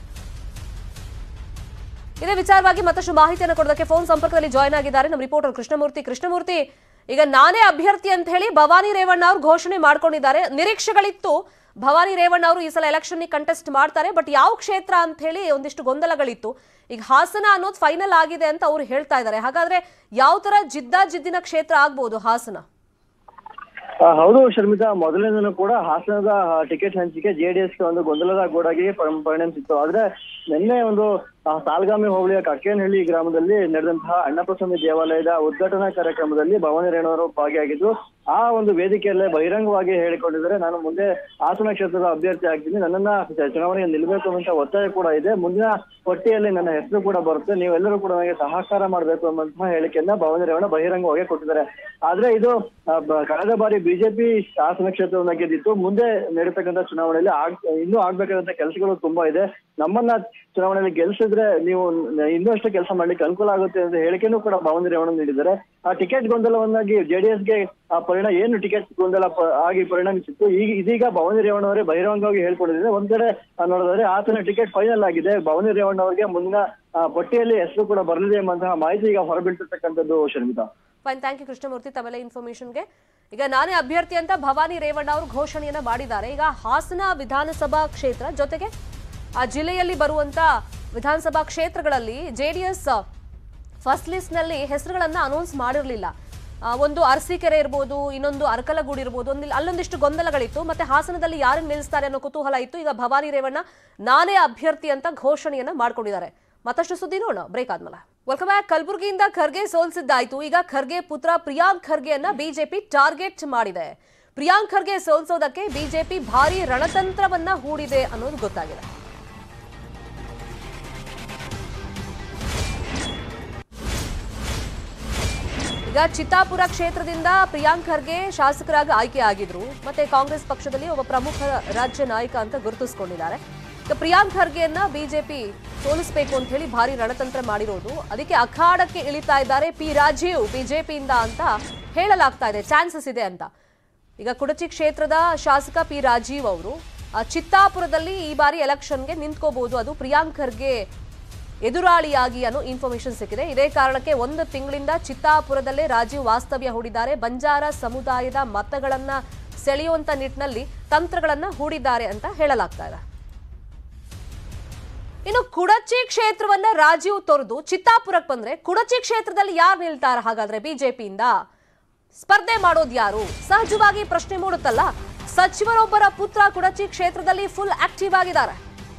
ಇದೇ ವಿಚಾರವಾಗಿ ಮತ್ತಷ್ಟು ಮಾಹಿತಿಯನ್ನು ಕೊಡೋದಕ್ಕೆ ಫೋನ್ ಸಂಪರ್ಕದಲ್ಲಿ ಜಾಯ್ನ್ ಆಗಿದ್ದಾರೆ ನಮ್ಮ ರಿಪೋರ್ಟರ್ ಕೃಷ್ಣಮೂರ್ತಿ ಕೃಷ್ಣಮೂರ್ತಿ ಈಗ ನಾನೇ ಅಭ್ಯರ್ಥಿ ಅಂತ ಹೇಳಿ ಭವಾನಿ ರೇವಣ್ಣ ಅವರು ಘೋಷಣೆ ಮಾಡ್ಕೊಂಡಿದ್ದಾರೆ ನಿರೀಕ್ಷೆಗಳಿತ್ತು ಭವಾನಿ ರೇವಣ್ಣ ಅವರು ಈ ಸಲ ಎಲೆಕ್ಷನ್ ಕಂಟೆಸ್ಟ್ ಮಾಡ್ತಾರೆ ಬಟ್ ಯಾವ ಕ್ಷೇತ್ರ ಅಂತ ಹೇಳಿ ಒಂದಿಷ್ಟು ಗೊಂದಲಗಳಿತ್ತು ಈಗ ಹಾಸನ ಅನ್ನೋದು ಫೈನಲ್ ಆಗಿದೆ ಅಂತ ಅವ್ರು ಹೇಳ್ತಾ ಇದ್ದಾರೆ ಹಾಗಾದ್ರೆ ಯಾವ ತರ ಜಿದ್ದಾಜಿದ್ದಿನ ಕ್ಷೇತ್ರ ಆಗ್ಬೋದು ಹಾಸನ ಆ, ಹೌದು ಶರ್ಮಿತಾ ಮೊದಲಿಂದನೂ ಕೂಡ ಹಾಸನದ ಆ, ಟಿಕೆಟ್ ಹಂಚಿಕೆ ಜೆಡಿಎಸ್ಗೆ ಒಂದು ಗೊಂದಲದ ಗೂಡಾಗಿ ಪರಿಣ- ಪರಿಣಮಿಸಿತ್ತು ಆದ್ರೆ ನಿನ್ನೆ ಒಂದು ಆ, ಸಾಲ್ಗಾಮಿ ಹೋಬಳಿಯ ಕಕ್ಕೇನಹಳ್ಳಿ ಗ್ರಾಮದಲ್ಲಿ ನಡೆದಂತಹ ಅಣ್ಣಪ್ರಸ್ವಾಮಿ ದೇವಾಲಯದ ಉದ್ಘಾಟನಾ ಕಾರ್ಯಕ್ರಮದಲ್ಲಿ ಭವಾನಿ ರೇಣುವರು ಭಾಗಿಯಾಗಿದ್ದು ಆ ಒಂದು ವೇದಿಕೆಯಲ್ಲೇ ಬಹಿರಂಗವಾಗಿ ಹೇಳಿಕೊಂಡಿದ್ದಾರೆ ನಾನು ಮುಂದೆ ಹಾಸನ ಕ್ಷೇತ್ರದ ಅಭ್ಯರ್ಥಿ ಆಗ್ತೀನಿ ನನ್ನನ್ನ ಚ- ಚುನಾವಣೆಗೆ ನಿಲ್ಬೇಕು ಅಂತ ಒತ್ತಾಯ ಕೂಡ ಇದೆ ಮುಂದಿನ ಪಟ್ಟಿಯಲ್ಲಿ ನನ್ನ ಹೆಸರು ಕೂಡ ಬರುತ್ತೆ ನೀವೆಲ್ಲರೂ ಕೂಡ ನನಗೆ ಸಹಕಾರ ಮಾಡಬೇಕು ಎಂಬಂತಹ ಹೇಳಿಕೆಯನ್ನ ಭವಾನಿ ರೇವಣ್ಣ ಬಹಿರಂಗವಾಗಿ ಕೊಟ್ಟಿದ್ದಾರೆ ಆದ್ರೆ ಇದು ಆ, ಬ- ಕಳೆದ ಬಾರಿ ಬಿಜೆಪಿ ಹಾಸನ ಕ್ಷೇತ್ರವನ್ನ ಗೆದ್ದಿತ್ತು ಮುಂದೆ ನಡೀತಕ್ಕಂಥ ಚುನಾವಣೆಯಲ್ಲಿ ಆಗ್ ಇನ್ನೂ ಆಗ್ಬೇಕಾದಂತ ಕೆಲಸಗಳು ತುಂಬಾ ಇದೆ ನಮ್ಮನ್ನ ಚುನಾವಣೆಯಲ್ಲಿ ಗೆಲ್ಸಿದ ಮಾಡಿದ್ರೆ ನೀವು ಇನ್ನಷ್ಟು ಕೆಲಸ ಮಾಡ್ಲಿಕ್ಕೆ ಅನುಕೂಲ ಆಗುತ್ತೆ ಅಂತ ಹೇಳಿಕೆನೂ ಕೂಡ ಭವನ ರೇವಣ್ಣ ನೀಡಿದ್ದಾರೆ ಆ ಟಿಕೆಟ್ ಗೊಂದಲವನ್ನಾಗಿ ಜೆಡಿಎಸ್ಗೆ ಆ ಪರಿಣಾಮ ಏನು ಟಿಕೆಟ್ ಗೊಂದಲ ಪ- ಆಗಿ ಪರಿಣಮಿಸಿತ್ತು ಈಗ ಇದೀಗ ಭವಾನಿ ರೇವಣ್ಣ ಅವರೇ ಬಹಿರಂಗವಾಗಿ ಹೇಳ್ಕೊಂಡಿದ್ದಾರೆ ಒಂದ್ ಕಡೆ ಆ, ನೋಡಿದ್ರೆ ಆತನ ಟಿಕೆಟ್ ಫೈನಲ್ ಆಗಿದೆ ಭವಾನಿ ರೇವಣ್ಣ ಅವರಿಗೆ ಮುಂದಿನ ಆ, ಪಟ್ಟಿಯಲ್ಲಿ ಹೆಸರು ಕೂಡ ಬರಲಿದೆ ಎಂಬಂತಹ ಮಾಹಿತಿ ಈಗ ಹೊರಬೀಳ್ತಿರ್ತಕ್ಕಂಥದ್ದು Sharmitha fine thank you Krishnamurthy ತಮ್ಮೆಲ್ಲ ಇನ್ಫಾರ್ಮೇಶನ್ಗೆ ಈಗ ನಾನೇ ಅಭ್ಯರ್ಥಿ ಅಂತ ಭವಾನಿ ರೇವಣ್ಣ ಅವರು ಘೋಷಣೆಯನ್ನ ಮಾಡಿದ್ದಾರೆ ಈಗ ಹಾಸನ ವಿಧಾನಸಭಾ ಕ್ಷೇತ್ರ ಜೊತೆಗೆ ಆ ಜಿಲ್ಲೆಯಲ್ಲಿ ಬರುವಂತ ವಿಧಾನಸಭಾ ಕ್ಷೇತ್ರಗಳಲ್ಲಿ ಜೆಡಿಎಸ್ ಫಸ್ಟ್ ಲಿಸ್ಟ್ನಲ್ಲಿ ಹೆಸರುಗಳನ್ನ ಅನೌನ್ಸ್ ಮಾಡಿರಲಿಲ್ಲ ಒಂದು ಅರಸೀಕೆರೆ ಇರ್ಬೋದು ಇನ್ನೊಂದು ಅರಕಲಗೂಡು ಇರ್ಬೋದು ಒಂದು ಅಲ್ಲೊಂದಿಷ್ಟು ಗೊಂದಲಗಳಿತ್ತು ಮತ್ತೆ ಹಾಸನದಲ್ಲಿ ಯಾರನ್ನು ನಿಲ್ಲಿಸ್ತಾರೆ ಅನ್ನೋ ಕುತೂಹಲ ಇತ್ತು ಈಗ ಭವಾನಿ ರೇವಣ್ಣ ನಾನೇ ಅಭ್ಯರ್ಥಿ ಅಂತ ಘೋಷಣೆಯನ್ನ ಮಾಡ್ಕೊಂಡಿದ್ದಾರೆ ಮತ್ತಷ್ಟು ಸುದ್ದಿ ನೋಡೋಣ ಬ್ರೇಕ್ ಆದ್ಮೇಲೆ ವೆಲ್ಕಮ್ ಬ್ಯಾಕ್ ಕಲಬುರಗಿಯಿಂದ ಖರ್ಗೆ ಸೋಲ್ಸಿದ್ದಾಯ್ತು ಈಗ ಖರ್ಗೆ ಪುತ್ರ ಪ್ರಿಯಾಂಕ್ ಖರ್ಗೆಯನ್ನ ಬಿಜೆಪಿ ಟಾರ್ಗೆಟ್ ಮಾಡಿದೆ ಪ್ರಿಯಾಂಕ್ ಖರ್ಗೆ ಸೋಲ್ಸೋದಕ್ಕೆ ಬಿಜೆಪಿ ಭಾರಿ ರಣತಂತ್ರವನ್ನ ಹೂಡಿದೆ ಅನ್ನೋದು ಗೊತ್ತಾಗಿದೆ ಈಗ ಚಿತ್ತಾಪುರ ಕ್ಷೇತ್ರದಿಂದ ಪ್ರಿಯಾಂಕ್ ಖರ್ಗೆ ಶಾಸಕರಾಗಿ ಆಯ್ಕೆ ಆಗಿದ್ರು ಮತ್ತೆ ಕಾಂಗ್ರೆಸ್ ಪಕ್ಷದಲ್ಲಿ ಒಬ್ಬ ಪ್ರಮುಖ ರಾಜ್ಯ ನಾಯಕ ಅಂತ ಗುರುತಿಸಿಕೊಂಡಿದ್ದಾರೆ ಈಗ ಪ್ರಿಯಾಂಕ್ ಖರ್ಗೆಯನ್ನ ಬಿಜೆಪಿ ಸೋಲಿಸಬೇಕು ಅಂತ ಹೇಳಿ ಭಾರಿ ರಣತಂತ್ರ ಮಾಡಿರೋದು ಅದಕ್ಕೆ ಅಖಾಡಕ್ಕೆ ಇಳಿತಾ ಇದ್ದಾರೆ ಪಿ ರಾಜೀವ್ ಬಿಜೆಪಿಯಿಂದ ಅಂತ ಹೇಳಲಾಗ್ತಾ ಇದೆ ಚಾನ್ಸಸ್ ಇದೆ ಅಂತ ಈಗ ಕುಡಚಿ ಕ್ಷೇತ್ರದ ಶಾಸಕ ಪಿ ರಾಜೀವ್ ಅವರು ಆ, ಚಿತ್ತಾಪುರದಲ್ಲಿ ಈ ಬಾರಿ ಎಲೆಕ್ಷನ್ಗೆ ನಿಂತ್ಕೋಬಹುದು ಅದು ಪ್ರಿಯಾಂಕ್ ಖರ್ಗೆ ಎದುರಾಳಿಯಾಗಿ ಅನ್ನೋ ಇನ್ಫಾರ್ಮೇಶನ್ ಸಿಕ್ಕಿದೆ ಇದೇ ಕಾರಣಕ್ಕೆ ಒಂದು ತಿಂಗಳಿಂದ ಚಿತ್ತಾಪುರದಲ್ಲೇ ರಾಜೀವ್ ವಾಸ್ತವ್ಯ ಹೂಡಿದ್ದಾರೆ ಬಂಜಾರ ಸಮುದಾಯದ ಮತಗಳನ್ನ ಸೆಳೆಯುವಂತ ನಿಟ್ಟಿನಲ್ಲಿ ತಂತ್ರಗಳನ್ನ ಹೂಡಿದ್ದಾರೆ ಅಂತ ಹೇಳಲಾಗ್ತಾ ಇದೆ ಇನ್ನು ಕುಡಚಿ ಕ್ಷೇತ್ರವನ್ನ ರಾಜೀವ್ ತೊರೆದು ಚಿತ್ತಾಪುರಕ್ಕೆ ಬಂದ್ರೆ ಕುಡಚಿ ಕ್ಷೇತ್ರದಲ್ಲಿ ಯಾರು ನಿಲ್ತಾರ ಹಾಗಾದ್ರೆ ಬಿಜೆಪಿಯಿಂದ ಸ್ಪರ್ಧೆ ಮಾಡೋದು ಯಾರು ಸಹಜವಾಗಿ ಪ್ರಶ್ನೆ ಮೂಡುತ್ತಲ್ಲ ಸಚಿವರೊಬ್ಬರ ಪುತ್ರ ಕುಡಚಿ ಕ್ಷೇತ್ರದಲ್ಲಿ ಫುಲ್ ಆಕ್ಟಿವ್ ಆಗಿದ್ದಾರೆ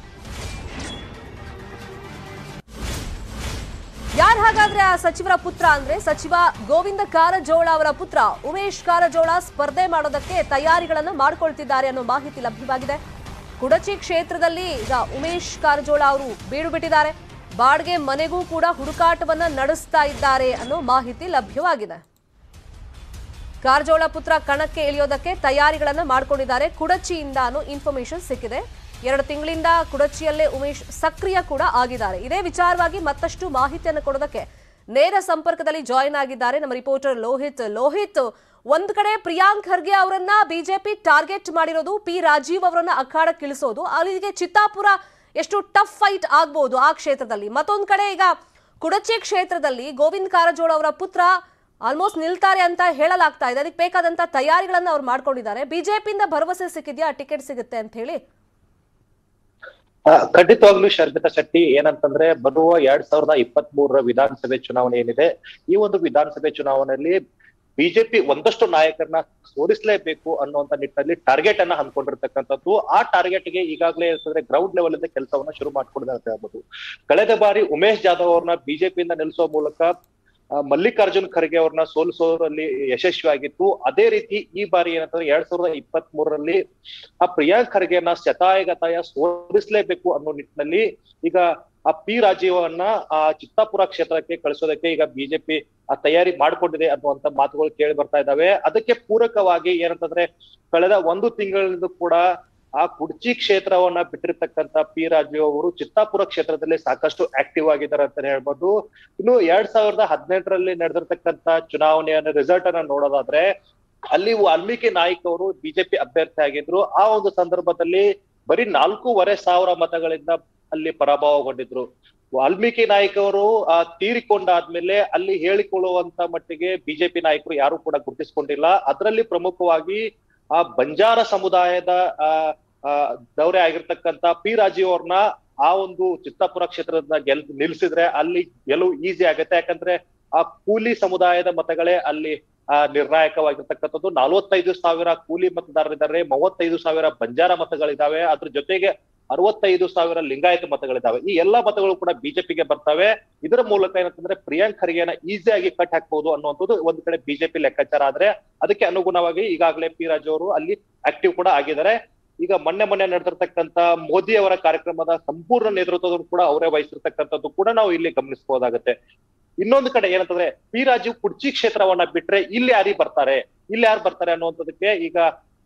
ಯಾರು ಹಾಗಾದ್ರೆ ಆ ಸಚಿವರ ಪುತ್ರ ಅಂದ್ರೆ ಸಚಿವ ಗೋವಿಂದ ಕಾರಜೋಳ ಅವರ ಪುತ್ರ ಉಮೇಶ್ ಕಾರಜೋಳ ಸ್ಪರ್ಧೆ ಮಾಡೋದಕ್ಕೆ ತಯಾರಿಗಳನ್ನ ಮಾಡ್ಕೊಳ್ತಿದ್ದಾರೆ ಅನ್ನೋ ಮಾಹಿತಿ ಲಭ್ಯವಾಗಿದೆ ಕುಡಚಿ ಕ್ಷೇತ್ರದಲ್ಲಿ ಈಗ ಉಮೇಶ್ ಕಾರಜೋಳ ಅವರು ಬೀಡು ಬಿಟ್ಟಿದ್ದಾರೆ ಬಾಡ್ಗೆ ಮನೆಗೂ ಕೂಡ ಹುಡುಕಾಟವನ್ನ ನಡೆಸ್ತಾ ಇದ್ದಾರೆ ಅನ್ನೋ ಮಾಹಿತಿ ಲಭ್ಯವಾಗಿದೆ ಕಾರಜೋಳ ಪುತ್ರ ಕಣಕ್ಕೆ ಇಳಿಯೋದಕ್ಕೆ ತಯಾರಿಗಳನ್ನ ಮಾಡ್ಕೊಂಡಿದ್ದಾರೆ ಕುಡಚಿಯಿಂದ ಅನ್ನೋ ಇನ್ಫಾರ್ಮೇಶನ್ ಸಿಕ್ಕಿದೆ ಎರಡು ತಿಂಗಳಿಂದ ಕುಡಚಿಯಲ್ಲೇ ಉಮೇಶ್ ಸಕ್ರಿಯ ಕೂಡ ಆಗಿದ್ದಾರೆ ಇದೇ ವಿಚಾರವಾಗಿ ಮತ್ತಷ್ಟು ಮಾಹಿತಿಯನ್ನು ಕೊಡೋದಕ್ಕೆ ನೇರ ಸಂಪರ್ಕದಲ್ಲಿ ಜಾಯಿನ್ ಆಗಿದ್ದಾರೆ ನಮ್ಮ ರಿಪೋರ್ಟರ್ ಲೋಹಿತ್ ಲೋಹಿತ್ ಒಂದ್ ಕಡೆ ಪ್ರಿಯಾಂಕ್ ಖರ್ಗೆ ಅವರನ್ನ ಬಿಜೆಪಿ ಟಾರ್ಗೆಟ್ ಮಾಡಿರೋದು ಪಿ ರಾಜೀವ್ ಅವರನ್ನ ಅಖಾಡಕ್ಕಿಳಿಸೋದು ಅಲ್ಲಿಗೆ ಚಿತ್ತಾಪುರ ಎಷ್ಟು ಟಫ್ ಫೈಟ್ ಆಗ್ಬಹುದು ಆ ಕ್ಷೇತ್ರದಲ್ಲಿ ಮತ್ತೊಂದ್ ಕಡೆ ಈಗ ಕುಡಚಿ ಕ್ಷೇತ್ರದಲ್ಲಿ ಗೋವಿಂದ್ ಕಾರಜೋಳ ಅವರ ಪುತ್ರ ಆಲ್ಮೋಸ್ಟ್ ನಿಲ್ತಾರೆ ಅಂತ ಹೇಳಲಾಗ್ತಾ ಇದೆ ಅದಕ್ಕೆ ಬೇಕಾದಂತ ತಯಾರಿಗಳನ್ನ ಅವ್ರು ಮಾಡ್ಕೊಂಡಿದ್ದಾರೆ ಬಿಜೆಪಿಯಿಂದ ಭರವಸೆ ಸಿಕ್ಕಿದ್ಯಾ ಟಿಕೆಟ್ ಸಿಗುತ್ತೆ ಅಂತ ಹೇಳಿ ಆ, ಖಂಡಿತವಾಗ್ಲೂ ಶರ್ಮಿತಾ ಶೆಟ್ಟಿ ಏನಂತಂದ್ರೆ ಬರುವ ಎರಡ್ ಸಾವಿರದ ಇಪ್ಪತ್ತ್ ಮೂರರ ವಿಧಾನಸಭೆ ಚುನಾವಣೆ ಏನಿದೆ ಈ ಒಂದು ವಿಧಾನಸಭೆ ಚುನಾವಣೆಯಲ್ಲಿ ಬಿಜೆಪಿ ಒಂದಷ್ಟು ನಾಯಕರನ್ನ ಸೋಲಿಸಲೇಬೇಕು ಅನ್ನುವಂತ ನಿಟ್ಟಿನಲ್ಲಿ ಟಾರ್ಗೆಟ್ ಅನ್ನ ಹಮ್ಮಿಕೊಂಡಿರ್ತಕ್ಕಂಥದ್ದು ಆ ಟಾರ್ಗೆಟ್ ಗೆ ಈಗಾಗಲೇ ಅಂತಂದ್ರೆ ಗ್ರೌಂಡ್ ಲೆವೆಲ್ ಇಂದ ಕೆಲಸವನ್ನ ಶುರು ಮಾಡ್ಕೊಂಡಿದೆ ಅಂತ ಹೇಳ್ಬೋದು ಕಳೆದ ಬಾರಿ ಉಮೇಶ್ ಜಾಧವ್ ಅವ್ರನ್ನ ಬಿಜೆಪಿಯಿಂದ ನಿಲ್ಲಿಸೋ ಮೂಲಕ ಆ, ಮಲ್ಲಿಕಾರ್ಜುನ್ ಖರ್ಗೆ ಅವ್ರನ್ನ ಸೋಲಿಸೋದ್ರಲ್ಲಿ ಯಶಸ್ವಿಯಾಗಿತ್ತು ಅದೇ ರೀತಿ ಈ ಬಾರಿ ಏನಂತಂದ್ರೆ ಎರಡ್ ಸಾವಿರದ ಇಪ್ಪತ್ತ್ ಮೂರರಲ್ಲಿ ಆ ಪ್ರಿಯಾಂಕ್ ಖರ್ಗೆನ ಶತಾಯಗತಾಯ ಸೋಲಿಸಲೇಬೇಕು ಅನ್ನೋ ನಿಟ್ಟಿನಲ್ಲಿ ಈಗ ಆ ಪಿ ರಾಜೀವನ್ನ ಆ ಚಿತ್ತಾಪುರ ಕ್ಷೇತ್ರಕ್ಕೆ ಕಳಿಸೋದಕ್ಕೆ ಈಗ ಬಿಜೆಪಿ ಆ ತಯಾರಿ ಮಾಡ್ಕೊಂಡಿದೆ ಅನ್ನುವಂತ ಮಾತುಗಳು ಕೇಳಿ ಬರ್ತಾ ಇದಾವೆ ಅದಕ್ಕೆ ಪೂರಕವಾಗಿ ಏನಂತಂದ್ರೆ ಕಳೆದ ಒಂದು ತಿಂಗಳಿಂದ ಕೂಡ ಆ ಕುಡ್ಚಿ ಕ್ಷೇತ್ರವನ್ನ ಬಿಟ್ಟಿರ್ತಕ್ಕಂತ ಪಿ ರಾಜೀವ್ ಅವರು ಚಿತ್ತಾಪುರ ಕ್ಷೇತ್ರದಲ್ಲಿ ಸಾಕಷ್ಟು ಆಕ್ಟಿವ್ ಆಗಿದ್ದಾರೆ ಅಂತ ಹೇಳ್ಬೋದು ಇನ್ನು ಎರಡ್ ಸಾವಿರದ ಹದಿನೆಂಟರಲ್ಲಿ ನಡೆದಿರ್ತಕ್ಕಂತ ಚುನಾವಣೆಯ ರಿಸಲ್ಟ್ ಅನ್ನ ನೋಡೋದಾದ್ರೆ ಅಲ್ಲಿ ವಾಲ್ಮೀಕಿ ನಾಯ್ಕ್ ಅವರು ಬಿಜೆಪಿ ಅಭ್ಯರ್ಥಿ ಆಗಿದ್ರು ಆ ಒಂದು ಸಂದರ್ಭದಲ್ಲಿ ಬರೀ ನಾಲ್ಕೂವರೆ ಸಾವಿರ ಮತಗಳಿಂದ ಅಲ್ಲಿ ಪರಾಭವಗೊಂಡಿದ್ರು ವಾಲ್ಮೀಕಿ ನಾಯ್ಕ್ ಅವರು ಆ ತೀರಿಕೊಂಡಾದ್ಮೇಲೆ ಅಲ್ಲಿ ಹೇಳಿಕೊಳ್ಳುವಂತ ಮಟ್ಟಿಗೆ ಬಿಜೆಪಿ ನಾಯಕರು ಯಾರು ಕೂಡ ಗುರುತಿಸಿಕೊಂಡಿಲ್ಲ ಅದರಲ್ಲಿ ಪ್ರಮುಖವಾಗಿ ಆ ಬಂಜಾರ ಸಮುದಾಯದ ಆ ಆ, ದೌರೆ ಆಗಿರ್ತಕ್ಕಂತ ಪಿ ರಾಜೀವ್ ಅವ್ರನ್ನ ಆ ಒಂದು ಚಿತ್ತಾಪುರ ಕ್ಷೇತ್ರದ ಗೆಲ್ ನಿಲ್ಸಿದ್ರೆ ಅಲ್ಲಿ ಗೆಲುವು ಈಸಿ ಆಗತ್ತೆ ಯಾಕಂದ್ರೆ ಆ ಕೂಲಿ ಸಮುದಾಯದ ಮತಗಳೇ ಅಲ್ಲಿ ಆ ನಿರ್ಣಾಯಕವಾಗಿರ್ತಕ್ಕಂಥದ್ದು ನಲವತ್ತೈದು ಸಾವಿರ ಕೂಲಿ ಮತದಾರರಿದ್ದಾರೆ ಮೂವತ್ತೈದು ಸಾವಿರ ಬಂಜಾರ ಮತಗಳಿದಾವೆ ಅದ್ರ ಜೊತೆಗೆ ಅರವತ್ತೈದು ಸಾವಿರ ಲಿಂಗಾಯತ ಮತಗಳಿದಾವೆ ಈ ಎಲ್ಲಾ ಮತಗಳು ಕೂಡ ಬಿಜೆಪಿಗೆ ಬರ್ತವೆ ಇದರ ಮೂಲಕ ಏನಂತಂದ್ರೆ ಪ್ರಿಯಾಂಕ್ ಖರ್ಗೆನ ಈಸಿಯಾಗಿ ಕಟ್ ಹಾಕ್ಬಹುದು ಅನ್ನುವಂಥದ್ದು ಒಂದ್ ಕಡೆ ಬಿಜೆಪಿ ಲೆಕ್ಕಾಚಾರ ಆದ್ರೆ ಅದಕ್ಕೆ ಅನುಗುಣವಾಗಿ ಈಗಾಗಲೇ ಪಿ ರಾಜು ಅವರು ಅಲ್ಲಿ ಆಕ್ಟಿವ್ ಕೂಡ ಆಗಿದ್ದಾರೆ ಈಗ ಮೊನ್ನೆ ಮೊನ್ನೆ ನಡೆದಿರ್ತಕ್ಕಂತ ಮೋದಿ ಅವರ ಕಾರ್ಯಕ್ರಮದ ಸಂಪೂರ್ಣ ನೇತೃತ್ವವನ್ನು ಕೂಡ ಅವರೇ ವಹಿಸಿರ್ತಕ್ಕಂಥದ್ದು ಕೂಡ ನಾವು ಇಲ್ಲಿ ಗಮನಿಸಬಹುದಾಗತ್ತೆ ಇನ್ನೊಂದು ಕಡೆ ಏನಂತಂದ್ರೆ ಪಿ ರಾಜೀವ್ ಕುಡ್ಚಿ ಕ್ಷೇತ್ರವನ್ನ ಬಿಟ್ರೆ ಇಲ್ಲಿ ಯಾರಿ ಬರ್ತಾರೆ ಇಲ್ಲಿ ಯಾರು ಬರ್ತಾರೆ ಅನ್ನುವಂಥದಕ್ಕೆ ಈಗ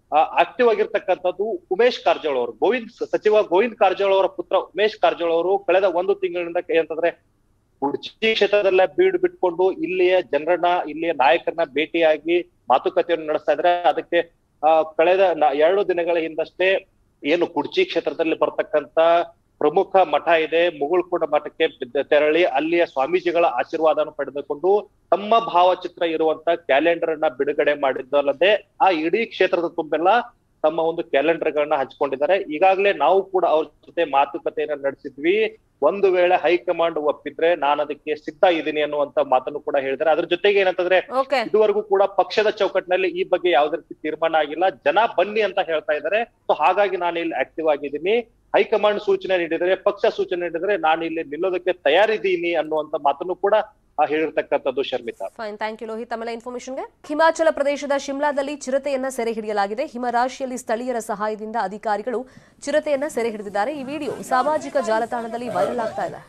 ಆಕ್ಟಿವ್ ಆಗಿರ್ತಕ್ಕಂಥದ್ದು ಉಮೇಶ್ ಕಾರಜೋಳ ಅವರು ಗೋವಿಂದ್ ಸಚಿವ ಗೋವಿಂದ್ ಕಾರಜೋಳ ಅವರ ಪುತ್ರ ಉಮೇಶ್ ಕಾರಜೋಳ ಅವರು ಕಳೆದ ಒಂದು ತಿಂಗಳಿನಿಂದ ಏನಂತಂದ್ರೆ ಕುಡ್ಚಿ ಕ್ಷೇತ್ರದಲ್ಲೇ ಬೀಡು ಬಿಟ್ಕೊಂಡು ಇಲ್ಲಿಯ ಜನರನ್ನ ಇಲ್ಲಿಯ ನಾಯಕರನ್ನ ಭೇಟಿಯಾಗಿ ಮಾತುಕತೆಯನ್ನು ನಡೆಸ್ತಾ ಇದ್ರೆ ಅದಕ್ಕೆ ಆ ಕಳೆದ ನ- ಎರಡು ದಿನಗಳ ಹಿಂದಷ್ಟೇ ಏನು ಕುಡ್ಚಿ ಕ್ಷೇತ್ರದಲ್ಲಿ ಬರ್ತಕ್ಕಂತ ಪ್ರಮುಖ ಮಠ ಇದೆ ಮುಗುಳ್ಕೊಂಡ ಮಠಕ್ಕೆ ಬಿದ್ದ- ತೆರಳಿ ಅಲ್ಲಿಯ ಸ್ವಾಮೀಜಿಗಳ ಆಶೀರ್ವಾದವನ್ನು ಪಡೆದುಕೊಂಡು ತಮ್ಮ ಭಾವಚಿತ್ರ ಇರುವಂತ ಕ್ಯಾಲೆಂಡರ್ ಅನ್ನ ಬಿಡುಗಡೆ ಮಾಡಿದ್ದಲ್ಲದೆ ಆ ಇಡೀ ಕ್ಷೇತ್ರದ ತುಂಬೆಲ್ಲ ತಮ್ಮ ಒಂದು ಕ್ಯಾಲೆಂಡರ್ ಗಳನ್ನ ಹಂಚ್ಕೊಂಡಿದ್ದಾರೆ ಈಗಾಗಲೇ ನಾವು ಕೂಡ ಅವ್ರ ಜೊತೆ ಮಾತುಕತೆಯನ್ನ ನಡೆಸಿದ್ವಿ ಒಂದು ವೇಳೆ ಹೈಕಮಾಂಡ್ ಒಪ್ಪಿದ್ರೆ ನಾನು ಅದಕ್ಕೆ ಸಿದ್ಧ ಇದ್ದೀನಿ ಅನ್ನುವಂತ ಮಾತನ್ನು ಕೂಡ ಹೇಳಿದ್ದಾರೆ ಅದ್ರ ಜೊತೆಗೆ ಏನಂತಂದ್ರೆ ಓಕೆ ಇದುವರೆಗೂ ಕೂಡ ಪಕ್ಷದ ಚೌಕಟ್ಟಿನಲ್ಲಿ ಈ ಬಗ್ಗೆ ಯಾವುದೇ ರೀತಿ ತೀರ್ಮಾನ ಆಗಿಲ್ಲ ಜನ ಬನ್ನಿ ಅಂತ ಹೇಳ್ತಾ ಇದ್ದಾರೆ ಸೊ ಹಾಗಾಗಿ ನಾನು ಇಲ್ಲಿ ಆಕ್ಟಿವ್ ಆಗಿದ್ದೀನಿ ಹೈಕಮಾಂಡ್ ಸೂಚನೆ ನೀಡಿದರೆ ಪಕ್ಷ ಸೂಚನೆ ನೀಡಿದರೆ ನಾನು ಇಲ್ಲಿ ನಿಲ್ಲೋದಕ್ಕೆ ತಯಾರಿದ್ದೀನಿ ಅನ್ನುವಂತ ಮಾತನ್ನು ಕೂಡ ಆ, ಹೇಳಿರ್ತಕ್ಕಂಥದ್ದು Sharmitha fine thank you Lohith ಆಮೇಲೆ ಇನ್ಫಾರ್ಮೇಶನ್ಗೆ ಹಿಮಾಚಲ ಪ್ರದೇಶದ ಶಿಮ್ಲಾದಲ್ಲಿ ಚಿರತೆಯನ್ನ ಸೆರೆ ಹಿಡಿಯಲಾಗಿದೆ ಹಿಮರಾಶಿಯಲ್ಲಿ ಸ್ಥಳೀಯರ ಸಹಾಯದಿಂದ ಅಧಿಕಾರಿಗಳು ಚಿರತೆಯನ್ನ ಸೆರೆ ಹಿಡಿದಿದ್ದಾರೆ ಈ ವಿಡಿಯೋ ಸಾಮಾಜಿಕ ಜಾಲತಾಣದಲ್ಲಿ ವೈರಲ್ ಆಗ್ತಾ ಇದೆ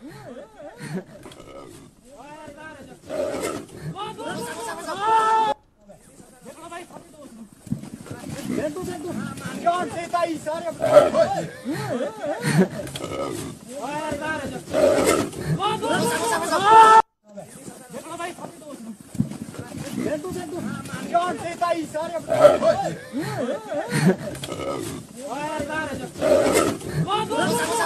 Vai,